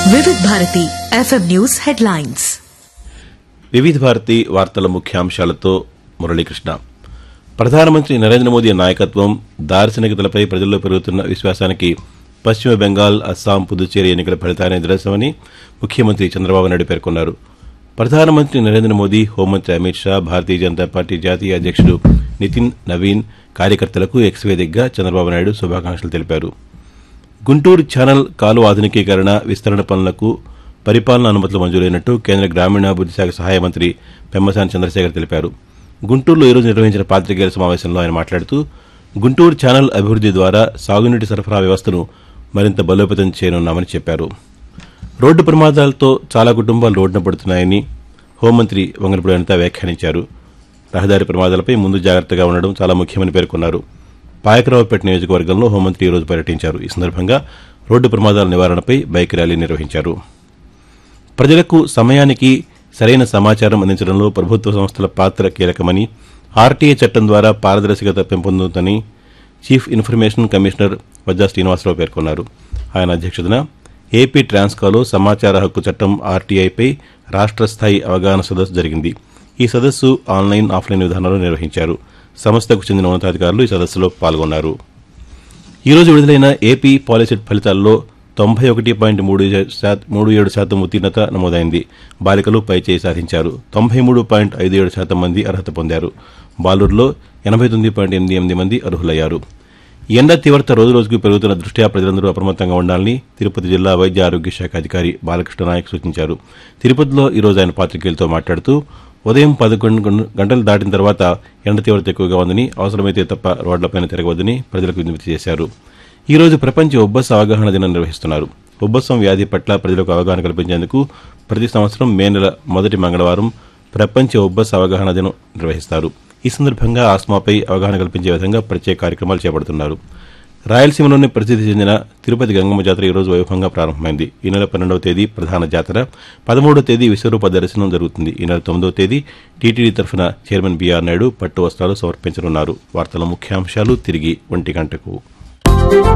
వివిధ Bharati FM news headlines వివిధ భారతి వార్తల ముఖ్యాంశాలతో మురళీకృష్ణ ప్రధానమంత్రి నరేంద్ర మోదీ నాయకత్వం దార్శనికతలపై ప్రజల్లో పెరుగుతున్న విశ్వాసానికి పశ్చిమ బెంగాల్ అస్సాం పుదుచ్చేరి ఎన్నికల ఫలితాన్ని నిదర్శనమని ముఖ్యమంత్రి చంద్రబాబు నాయుడు పేర్కొన్నారు ప్రధానమంత్రి నరేంద్ర మోదీ హోంమంత్రి అమిత్ షా భారతీయ జనతా పార్టీ జాతీయ అధ్యక్షుడు నితిన్ నవీన్ కార్యకర్తలకు ఎక్స్ వేదికగా చంద్రబాబు నాయుడు శుభాకాంక్షలు తెలిపారు గుంటూరు ఛానల్ కాలు ఆధునికీకరణ విస్తరణ పనులకు పరిపాలన అనుమతులు మంజూరైనట్టు కేంద్ర గ్రామీణాభివృద్ది శాఖ సహాయ మంత్రి పెమ్మసాని చంద్రశేఖర్ తెలిపారు గుంటూరులో ఈరోజు నిర్వహించిన పాతికేయుల సమావేశంలో ఆయన మాట్లాడుతూ గుంటూరు ఛానల్ అభివృద్ది ద్వారా సాగునీటి సరఫరా వ్యవస్థను మరింత బలోపేతం చేయనున్నామని చెప్పారు రోడ్డు ప్రమాదాలతో చాలా కుటుంబాలు రోడ్డున పడుతున్నాయని హోంమంత్రి వంగనపూడి అనిత వ్యాఖ్యానించారు రహదారి ప్రమాదాలపై ముందు జాగ్రత్తగా ఉండడం చాలా ముఖ్యమని పేర్కొన్నారు పాయకరావుపేట నియోజకవర్గంలో హోంమంత్రి ఈరోజు పర్యటించారు ఈ సందర్భంగా రోడ్డు ప్రమాదాల నివారణపై బైక్ ర్యాలీ నిర్వహించారు ప్రజలకు సమయానికి సరైన సమాచారం అందించడంలో ప్రభుత్వ సంస్థల పాత్ర కీలకమని ఆర్టీఏ చట్టం ద్వారా పారదర్శకత పెంపొందుతుందని chief information commissioner Vajja Srinivasarao పేర్కొన్నారు ఆయన అధ్యక్షతన ఏపీ ట్రాన్స్కాలో సమాచార హక్కు చట్టం ఆర్టీఐపై రాష్ట్ర స్థాయి అవగాహన సదస్సు జరిగింది ఈ సదస్సు ఆన్లైన్ ఆఫ్లైన్ విధానంలో నిర్వహించారు సంస్థకు చెందిన ఉన్నతాధికారులు ఈ సదస్సులో పాల్గొన్నారు ఈ రోజు విడుదలైన ఏపీ పాలిసెట్ ఫలితాల్లో తొంభై ఒకటి పాయింట్ మూడు శాతం మూడు ఏడు శాతం ఉత్తీర్ణత నమోదైంది బాలికలు పైచేయి సాధించారు తొంభై మూడు పాయింట్ ఐదు ఏడు శాతం మంది అర్హత పొందారు బాలూరులో ఎనభై తొమ్మిది పాయింట్ ఎనిమిది ఎనిమిది మంది అర్హులయ్యారు ఎండ తీవ్రత రోజు రోజుకు పెరుగుతున్న దృష్ట్యా ప్రజలందరూ అప్రమత్తంగా ఉండాలని తిరుపతి జిల్లా వైద్య ఆరోగ్య శాఖ అధికారి బాలకృష్ణ నాయక్ సూచించారు తిరుపతిలో ఈ రోజు ఆయన పాతికేయులతో మాట్లాడుతూ ఉదయం పదకొండు గం- గంటలు దాటిన తర్వాత ఎండ తీవ్రత ఎక్కువగా ఉందని అవసరమైతే తప్ప రోడ్లపైన తిరగవద్దని ప్రజలకు విజ్ఞప్తి చేశారు ఈ రోజు ప్రపంచ ఉబ్బస అవగాహన దినం నిర్వహిస్తున్నారు ఉబ్బసం వ్యాధి పట్ల ప్రజలకు అవగాహన కల్పించేందుకు ప్రతి సంవత్సరం మే నెల మొదటి మంగళవారం ప్రపంచ ఉబ్బస అవగాహన దినం నిర్వహిస్తారు ఈ సందర్భంగా ఆస్మాపై అవగాహన కల్పించే విధంగా ప్రత్యేక కార్యక్రమాలు చేపడుతున్నారు రాయలసీమలోని ప్రసిద్ధి చెందిన తిరుపతి గంగమ్మ జాతర ఈ రోజు వైభవంగా ప్రారంభమైంది ఈ నెల పన్నెండవ తేదీ ప్రధాన జాతర పదమూడవ తేదీ విశ్వరూప దర్శనం జరుగుతుంది ఈ నెల తొమ్మిదవ తేదీ టీటీడీ తరఫున చైర్మన్ బీఆర్ నాయుడు పట్టు వస్త్రాలు సమర్పించనున్నారు వార్తల ముఖ్యాంశాలు తిరిగి ఒంటి గంటకు